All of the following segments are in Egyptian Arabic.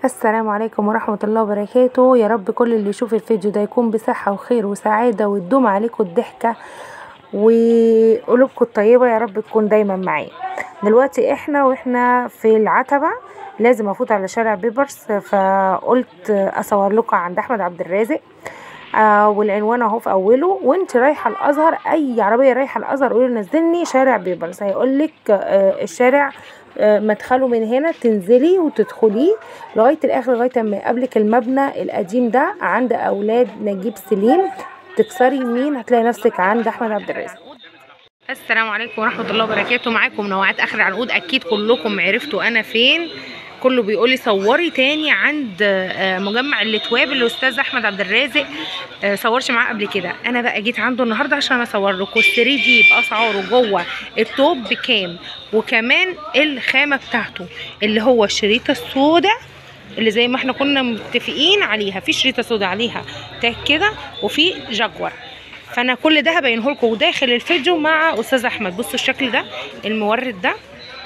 السلام عليكم ورحمة الله وبركاته يا رب كل اللي يشوف الفيديو ده يكون بصحة وخير وسعادة وتدوم عليكم الضحكة وقلوبكم الطيبة يا رب تكون دايما معايا دلوقتي احنا واحنا في العتبة لازم افوت على شارع بيبرس فقلت اصور لكم عند احمد عبد الرازق آه والعنوان اهو في اوله وانت رايحه الازهر اي عربيه رايحه الازهر قولي نزلني شارع بيبرس هيقول لك آه الشارع آه مدخله من هنا تنزلي وتدخليه لغايه الاخر لغايه ما يقابلك المبنى القديم ده عند اولاد نجيب سليم تكسري يمين هتلاقي نفسك عند احمد عبد الرازق السلام عليكم ورحمه الله وبركاته معاكم نوعات اخر العنقود اكيد كلكم عرفتوا انا فين كله بيقول لي صوري تاني عند مجمع الاتواب اللي استاذ احمد عبد الرازق صورش معاه قبل كده انا بقى جيت عنده النهارده عشان اصور لكم ال 3 دي باسعاره جوه التوب بكام وكمان الخامه بتاعته اللي هو الشريطه السوداء اللي زي ما احنا كنا متفقين عليها في شريطه سوداء عليها تاج كده وفي جاكور فانا كل ده هبينه لكم وداخل الفيديو مع استاذ احمد بصوا الشكل ده المورد ده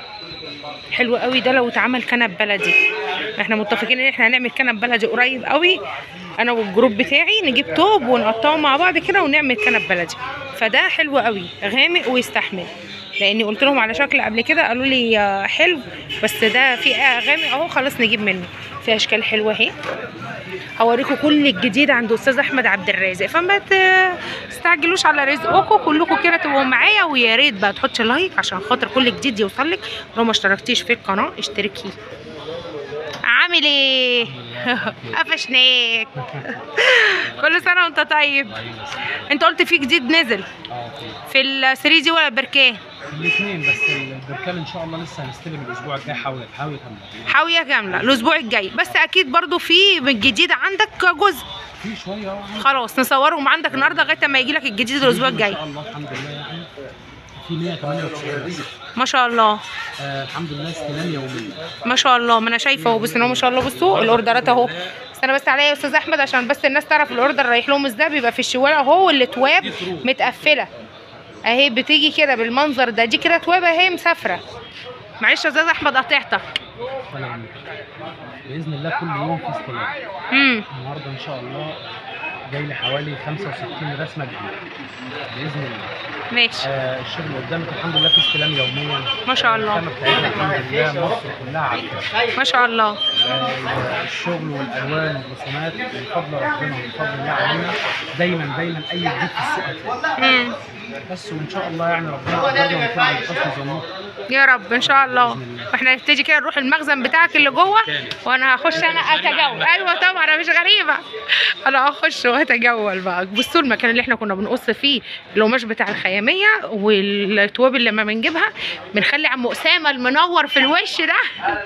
حلو قوي ده لو اتعمل كنب بلدي احنا متفقين ان احنا هنعمل كنب بلدي قريب قوي انا والجروب بتاعي نجيب توب ونقطعه مع بعض كده ونعمل كنب بلدي فده حلو قوي غامق ويستحمل لاني قلت لهم على شكل قبل كده قالوا لي حلو بس ده في غامق اهو خلاص نجيب منه في اشكال حلوه اهي هوريكم كل الجديد عند استاذ احمد عبد الرازق فما تستعجلوش على رزقكم كلكم كده تبقوا معايا ويا ريت بقى تحطي لايك عشان خاطر كل جديد يوصلك لو ما اشتركتيش في القناه اشتركي عامل ايه قفشناك كل سنه وانت طيب انت قلت في جديد نزل في ال 3 دي ولا البركان الاثنين بس البركان ان شاء الله لسه هنستلم الاسبوع الجاي حاويه حاويه كامله حاويه كامله الاسبوع الجاي بس اكيد برضو في من الجديد عندك جزء في شويه اه خلاص نصورهم عندك النهارده لغايه ما يجي لك الجديد الاسبوع الجاي ان شاء الله الحمد لله يعني في 198 بس ما شاء الله آه الحمد لله استلام يوميا ما شاء الله ما انا شايفه اهو بس ما شاء الله بصوا الاوردرات اهو استنى بس عليا يا استاذ احمد عشان بس الناس تعرف الاوردر رايح لهم ازاي بيبقى في الشوال اهو التواب متقفله اهي بتيجي كده بالمنظر ده دي كده توابه اهي مسافره معلش يا استاذ احمد قطعتك باذن الله كل يوم في استلام امم النهارده ان شاء الله جاي لي حوالي 65 رسمه جديده باذن الله ماشي آه الشغل قدامك الحمد لله في استلام يوميا ما شاء الله الخامه بتاعتنا الحمد لله مصر كلها عارفه ما شاء الله آه، الشغل والالوان والرسومات من فضل ربنا ومن فضل الله علينا دايما دايما اي جديد في السوق هتلاقيه. امم بس وان شاء الله يعني ربنا يقدرنا ونكون عند حسن ظنكم يا رب ان شاء الله واحنا نبتدي كده نروح المخزن بتاعك اللي جوه وانا هخش انا اتجول ايوه طبعا انا مش غريبه انا هخش واتجول بقى بصوا المكان اللي احنا كنا بنقص فيه القماش بتاع الخياميه والتواب اللي لما بنجيبها بنخلي عم اسامه المنور في الوش ده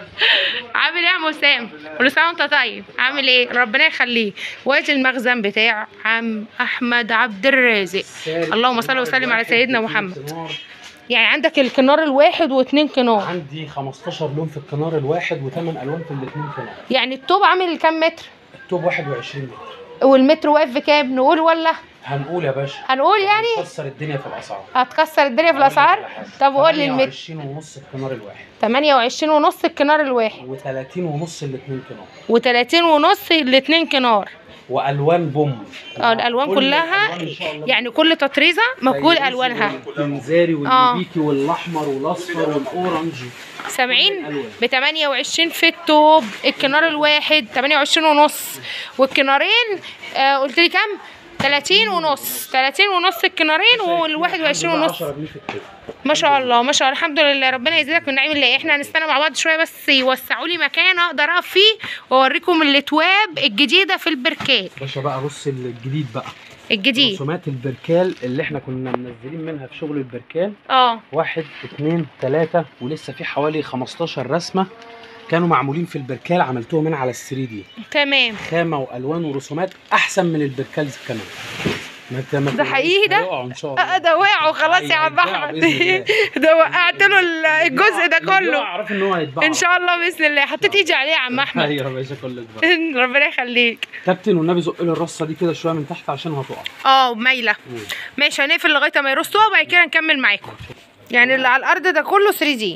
عامل ايه يا عم اسامه كل سنه وانت طيب عامل ايه ربنا يخليه وادي المخزن بتاع عم احمد عبد الرازق اللهم صل وسلم على سيدنا محمد يعني عندك الكنار الواحد واثنين كنار عندي 15 لون في الكنار الواحد وثمان الوان في الاثنين كنار يعني الطوب عامل كام متر التوب 21 متر والمتر واقف بكام نقول ولا هنقول يا باشا هنقول يعني كسر الدنيا في الاسعار هتكسر الدنيا في الاسعار طب قول لي المتر 28 ونص الكنار الواحد 28 ونص الكنار الواحد و30 ونص الاثنين كنار و30 ونص الاثنين كنار والوان بوم اه الالوان كل كلها الألوان إن شاء الله يعني كل تطريزه مكتوب الوانها الانذاري والنبيكي والاحمر والاصفر والاورنج سامعين الألوان. ب 28 في التوب الكنار الواحد 28 ونص والكنارين آه قلت لي كام 30 ونص 30 ونص الكنارين وال 21 ونص 10 جنيه في الكيلو ما شاء الله ما شاء الله الحمد لله ربنا يزيدك من نعيم الله احنا هنستنى مع بعض شويه بس يوسعوا لي مكان اقدر اقف فيه واوريكم الاتواب الجديده في البركات باشا بقى بص الجديد بقى الجديد رسومات البركال اللي احنا كنا منزلين منها في شغل البركال اه واحد اتنين تلاتة ولسه في حوالي 15 رسمة كانوا معمولين في البركال عملتوهم هنا على الثري دي تمام خامة والوان ورسومات احسن من البركال كمان ما ت- ما ده تقوليش حقيقي ده؟ هيقعوا ان شاء آه، الله ده وقعوا خلاص يا عم هيتباعوا احمد بإذن الله. ده وقعت له ال- الجزء ده كله اعرف ان هو هيتباع ان شاء الله باذن الله حطيت ايدي عليه يا عم احمد ايوه يا باشا كل ده ربنا يخليك كابتن والنبي زق لي الرصه دي كده شويه من تحت عشان هتقع اه مايله ماشي هنقفل لغايه ما يرصوا وبعد كده نكمل معاكم يعني اللي على الارض ده كله 3 دي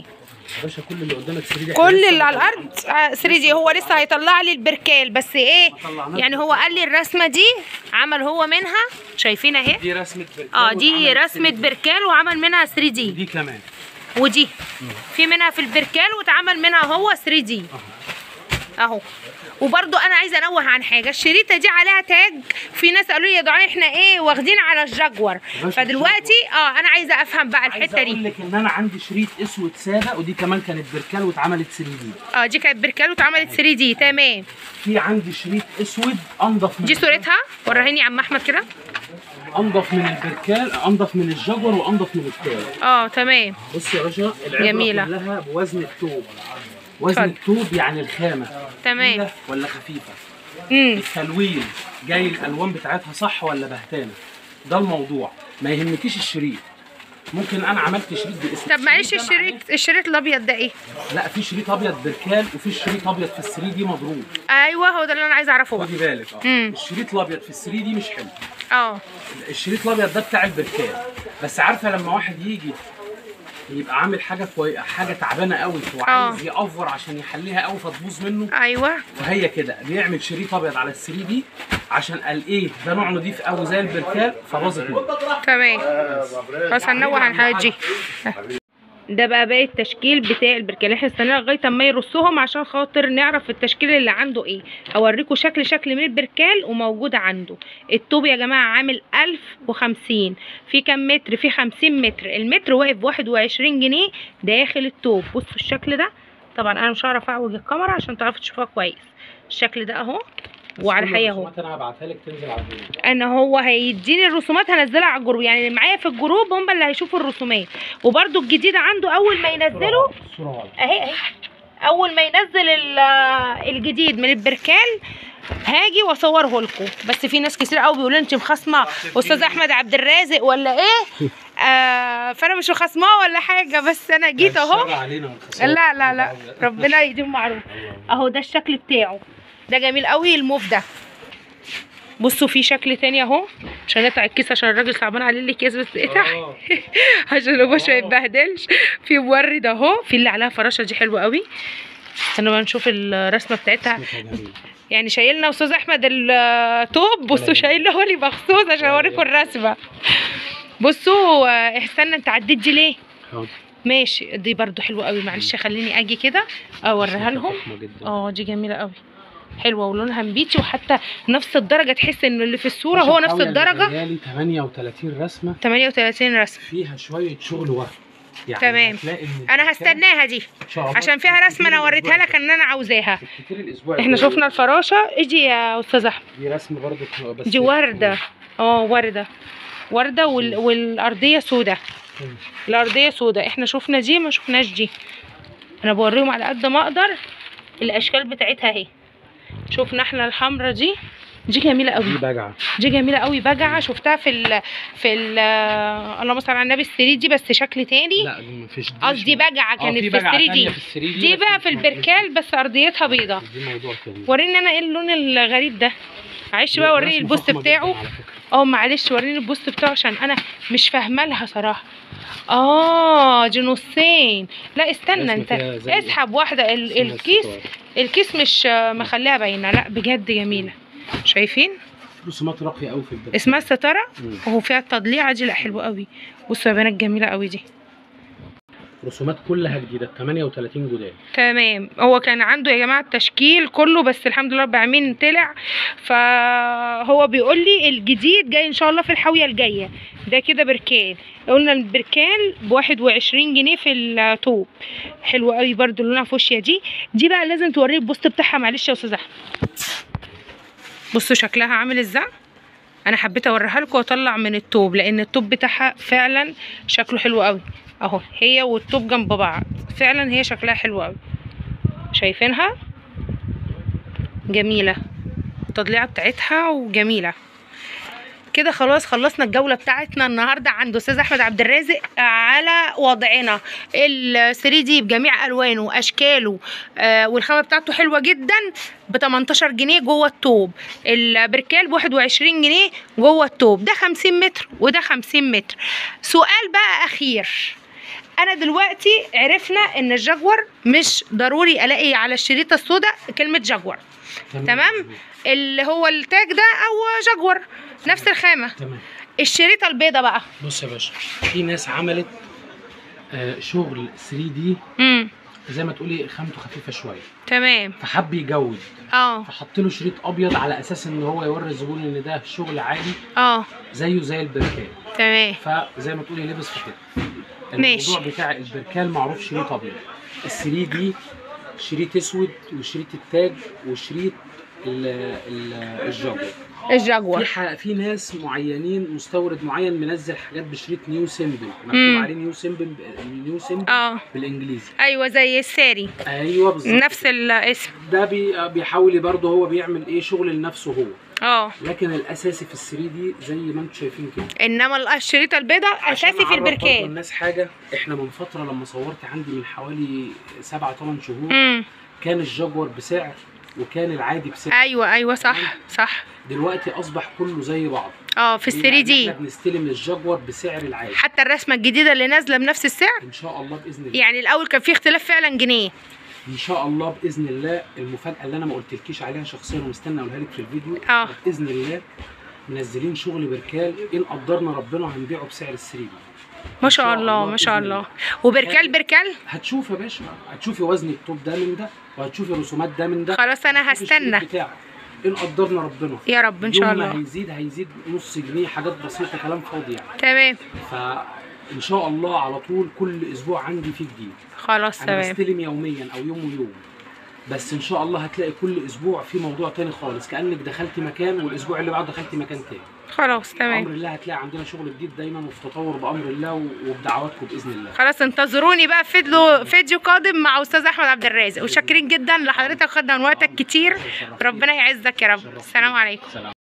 يا باشا كل اللي قدامك 3 دي كل اللي على الارض 3 دي هو لسه هيطلع لي البركال بس ايه ما طلعناش يعني هو قال لي الرسمه دي عمل هو منها شايفين اهي دي رسمه بركان اه دي واتعملت رسمه 3D. بركال وعمل منها 3 دي دي كمان ودي في منها في البركال واتعمل منها هو 3 دي اهو وبرضو انا عايزه انوه عن حاجه الشريطه دي عليها تاج في ناس قالوا لي يا دعاء احنا ايه واخدين على الجاكور باشا فدلوقتي اه انا عايزه افهم بقى عايز الحته اقول دي لك ان انا عندي شريط اسود ساده ودي كمان كانت بركال واتعملت 3 دي اه دي كانت بركال واتعملت 3 دي تمام في عندي شريط اسود انضف من دي صورتها وريهاني يا عم احمد كده انضف من البركال انضف من الجاكور وانضف من التاج اه تمام بص يا باشا العبره جميلة. كلها بوزن التوب وزن اتفضل. التوب يعني الخامه تمام. تقيلة ولا خفيفه امم التلوين جاي الالوان بتاعتها صح ولا بهتانه ده الموضوع ما يهمكيش الشريط ممكن انا عملت شريط باسم طب معلش ده معناه- الشريط الشريط الابيض ده ايه لا في شريط ابيض بركال وفي شريط ابيض في الثري دي مضروب ايوه هو ده اللي انا عايزه اعرفه بقى خدي بالك اه مم. الشريط الابيض في الثري دي مش حلو اه الشريط الابيض ده بتاع البركال بس عارفه لما واحد يجي يبقى عامل حاجه كوي... حاجه تعبانه قوي وعايز يأفور عشان يحليها قوي فتبوظ منه ايوه فهي كده بيعمل شريط ابيض على الثري دي عشان قال ايه ده نوع نضيف قوي زي البركال فباظت منه تمام خلاص هنوه عن الحاجات دي ده بقى باقي التشكيل بتاع البركان احنا استنينا لغايه اما يرصهم عشان خاطر نعرف التشكيل اللي عنده ايه هوريكم شكل شكل من البركال وموجود عنده الطوب يا جماعه عامل 1050 في كام متر في 50 متر المتر واقف ب 21 جنيه داخل الطوب بصوا الشكل ده طبعا انا مش هعرف اعوج الكاميرا عشان تعرفوا تشوفوها كويس الشكل ده اهو وعلى الحقيقه اهو الرسومات انا هبعتها لك تنزل على الجروب ان هو هيديني الرسومات هنزلها على الجروب يعني اللي معايا في الجروب هم اللي هيشوفوا الرسومات وبرده الجديد عنده اول ما ينزله الصوره واضحه اهي اهي اول ما ينزل ال- الجديد من البركال هاجي واصوره لكم بس في ناس كتير قوي بيقولوا انت مخاصمه استاذ احمد عبد الرازق ولا ايه آه فانا مش مخاصماه ولا حاجه بس انا جيت اهو الشر علينا والخسارة. لا لا لا ربنا يديم معروف اهو ده الشكل بتاعه ده جميل قوي الموف ده بصوا في شكل تاني اهو عشان نقطع الكيس عشان الراجل صعبان عليه اللي كيس بس اقطع آه. عشان هو ما يتبهدلش في مورد اهو في اللي عليها فراشه دي حلوه قوي استنى بقى نشوف الرسمه بتاعتها اسمها جميل. يعني شايلنا استاذ احمد التوب بصوا شايلنا هو لي مخصوص عشان اوريكم الرسمه بصوا آه، استنى انت عديت دي ليه حاضر. ماشي دي برضو حلوه قوي معلش خليني اجي كده اوريها لهم فخمة جدا. اه دي جميله قوي حلوه ولونها مبيتي وحتى نفس الدرجه تحس ان اللي في الصوره هو نفس الحاوية الدرجه اللي جاية لي 38 رسمه 38 رسم فيها شويه شغل وهم يعني تمام. هتلاقي إن انا البركان هستناها دي إن شاء الله عشان فيها رسمه انا الكتير وريتها الأسبوع لك ان انا عاوزاها الجاي. الكتير الاسبوع احنا الجاي. شفنا الفراشه اجي يا استاذ احمد دي رسم برضه بس دي ورده اه ورده ورده وال... والارضيه سودة الارضيه سودة احنا شفنا دي ما شفناش دي انا بوريهم على قد ما اقدر الاشكال بتاعتها اهي شفنا احنا الحمرا دي دي جميله قوي دي بجعه دي جميله قوي بجعه شفتها في ال في ال اللهم صل على النبي الثري دي بس شكل تاني لا دي مفيش دي قصدي مش- بجعه آه، كانت في في بجعة الثري تانية دي في الثري دي دي بس بقى مش في موجودة. البركال بس ارضيتها بيضه دي موضوع تاني وريني انا ايه اللون الغريب ده معلش بقى وريني رسم البوست فخمة جداً بتاعه على فكرة. اه معلش وريني البوست بتاعه عشان انا مش فاهمه لها صراحه اه دي نصين لا استنى رسمة انت فيها زي اسحب واحده ال- اسمها الكيس الستار. الكيس مش آه، مخليها باينه لا بجد جميله شايفين رسومات راقيه قوي في البركان اسمها الستاره مم. وهو فيها التضليعه دي لا حلوه قوي بصوا يا بنات جميله قوي دي رسومات كلها جديده 38 جداد تمام هو كان عنده يا جماعه التشكيل كله بس الحمد لله رب العالمين طلع فهو بيقول لي الجديد جاي ان شاء الله في الحاويه الجايه ده كده بركان قلنا البركان ب 21 جنيه في الطوب حلو قوي برده لونها فوشيا دي دي بقى لازم توريه البوست بتاعها معلش يا استاذ احمد بصوا شكلها عامل ازاي انا حبيت اوريها لكم واطلع من الطوب لان الطوب بتاعها فعلا شكله حلو قوي اهو هي والطوب جنب بعض فعلا هي شكلها حلو قوي شايفينها جميله التضليعه بتاعتها وجميله كده خلاص خلصنا الجولة بتاعتنا النهاردة عند أستاذ أحمد عبد الرازق على وضعنا ال 3 دي بجميع ألوانه وأشكاله آه والخامة بتاعته حلوة جدا ب 18 جنيه جوه الطوب البركال ب 21 جنيه جوه الطوب ده 50 متر وده 50 متر سؤال بقى أخير انا دلوقتي عرفنا ان الجاكور مش ضروري الاقي على الشريطه السوداء كلمه جاكور تمام اللي هو التاج ده او جاكور نفس الخامه تمام الشريطه البيضه بقى بص يا باشا في ناس عملت آه، شغل 3 دي امم زي ما تقولي خامته خفيفه شويه تمام فحب يجود اه فحط له شريط ابيض على اساس ان هو يوري الزبون ان ده شغل عادي اه زيه زي البركان تمام فزي ما تقولي لبس في كده ماشي. الموضوع بتاع البركان معروف شريط ابيض ال 3 دي شريط اسود وشريط التاج وشريط ال- ال- الجاكور الجاكور في ح... في ناس معينين مستورد معين منزل حاجات بشريط نيو سيمبل مكتوب مم. عليه نيو سيمبل نيو سيمبل اه بالانجليزي ايوه زي الساري ايوه بالظبط نفس الاسم ده بي... بيحاول برضه هو بيعمل ايه شغل لنفسه هو اه لكن الاساسي في ال 3 دي زي ما انتم شايفين كده انما الشريطه البيضاء عشان اساسي في أعرف برضه البركان الناس حاجه احنا من فتره لما صورت عندي من حوالي 7 8 شهور امم كان الجاكور بسعر وكان العادي بسعر ايوه ايوه صح صح دلوقتي اصبح كله زي بعض اه في ال 3 دي احنا بنستلم الجاكور بسعر العادي حتى الرسمه الجديده اللي نازله بنفس السعر ان شاء الله باذن الله يعني الاول كان في اختلاف فعلا جنيه ان شاء الله باذن الله المفاجاه اللي انا ما قلتلكيش عليها شخصيا ومستني اقولها لك في الفيديو اه. باذن الله منزلين شغل بركال ان قدرنا ربنا هنبيعه بسعر السري دي ما إن شاء شاء الله الله ما شاء بإذن الله الله. وبركال بركال هتشوف يا باشا هتشوفي وزن التوب ده من ده وهتشوفي رسومات ده من ده خلاص انا هتشوفي الشريط هستنى بتاعه ان قدرنا ربنا يا رب ان شاء يوم ما الله هيزيد هيزيد نص جنيه حاجات بسيطه كلام فاضي يعني تمام فان شاء الله على طول كل اسبوع عندي فيه جديد خلاص انا تمام بستلم يوميا او يوم ويوم بس ان شاء الله هتلاقي كل اسبوع في موضوع تاني خالص كانك دخلتي مكان والاسبوع اللي بعده دخلتي مكان تاني خلاص بامر تمام الله هتلاقي عندنا شغل جديد دايما وفي تطور بامر الله و- وبدعواتكم باذن الله خلاص انتظروني بقى في فيديو فيديو قادم مع استاذ احمد عبد الرازق وشاكرين جدا لحضرتك خدنا من وقتك كتير ربنا يعزك يا رب السلام عليكم سلام